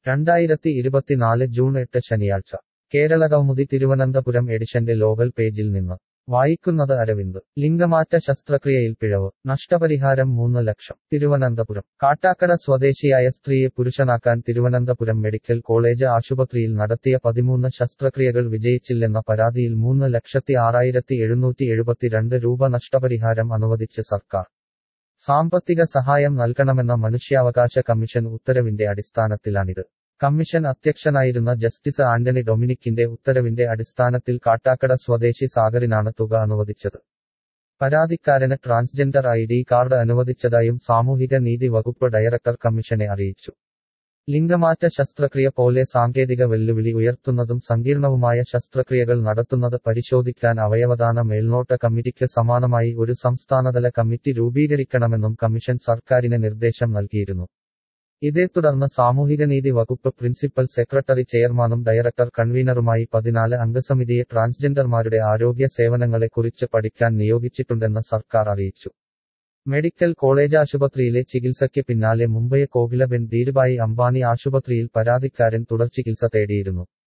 രണ്ടായിരത്തി ഇരുപത്തിനാല് ജൂൺ എട്ട് ശനിയാഴ്ച കേരള കൗമുദി തിരുവനന്തപുരം എഡിഷന്റെ ലോകൽ പേജിൽ നിന്ന് വായിക്കുന്നത് അരവിന്ദ് ലിംഗമാറ്റ ശസ്ത്രക്രിയയിൽ പിഴവ് നഷ്ടപരിഹാരം മൂന്ന് ലക്ഷം തിരുവനന്തപുരം കാട്ടാക്കട സ്വദേശിയായ സ്ത്രീയെ പുരുഷനാക്കാൻ തിരുവനന്തപുരം മെഡിക്കൽ കോളേജ് ആശുപത്രിയിൽ നടത്തിയ പതിമൂന്ന് ശസ്ത്രക്രിയകൾ വിജയിച്ചില്ലെന്ന പരാതിയിൽ മൂന്ന് ലക്ഷത്തി ആറായിരത്തി എഴുന്നൂറ്റി എഴുപത്തിരണ്ട് രൂപ നഷ്ടപരിഹാരം അനുവദിച്ച് സർക്കാർ സാമ്പത്തിക സഹായം നൽകണമെന്ന മനുഷ്യാവകാശ കമ്മീഷൻ ഉത്തരവിന്റെ അടിസ്ഥാനത്തിലാണിത് കമ്മീഷൻ അധ്യക്ഷനായിരുന്ന ജസ്റ്റിസ് ആന്റണി ഡൊമിനിക്കിന്റെ ഉത്തരവിന്റെ അടിസ്ഥാനത്തിൽ കാട്ടാക്കട സ്വദേശി സാഗറിനാണ് തുക അനുവദിച്ചത് പരാതിക്കാരന് ട്രാൻസ്ജെൻഡർ ഐ ഡി കാർഡ് അനുവദിച്ചതായും സാമൂഹിക നീതി വകുപ്പ് ഡയറക്ടർ കമ്മീഷനെ അറിയിച്ചു ലിംഗമാറ്റ ശസ്ത്രക്രിയ പോലെ സാങ്കേതിക വെല്ലുവിളി ഉയർത്തുന്നതും സങ്കീർണവുമായ ശസ്ത്രക്രിയകൾ നടത്തുന്നത് പരിശോധിക്കാൻ അവയവദാന മേൽനോട്ട കമ്മിറ്റിക്ക് സമാനമായി ഒരു സംസ്ഥാനതല കമ്മിറ്റി രൂപീകരിക്കണമെന്നും കമ്മീഷൻ സർക്കാരിന് നിർദ്ദേശം നൽകിയിരുന്നു ഇതേ തുടർന്ന് സാമൂഹികനീതി വകുപ്പ് പ്രിൻസിപ്പൽ സെക്രട്ടറി ചെയർമാനും ഡയറക്ടർ കൺവീനറുമായി പതിനാല് അംഗസമിതിയെ ട്രാൻസ്ജെൻഡർമാരുടെ ആരോഗ്യ സേവനങ്ങളെക്കുറിച്ച് പഠിക്കാൻ നിയോഗിച്ചിട്ടുണ്ടെന്ന് സർക്കാർ അറിയിച്ചു മെഡിക്കൽ കോളേജ് ആശുപത്രിയിലെ ചികിത്സയ്ക്ക് പിന്നാലെ മുംബൈ കോകിലബെൻ ധീരുഭായി അംബാനി ആശുപത്രിയിൽ പരാതിക്കാരൻ തുടർ ചികിത്സ തേടിയിരുന്നു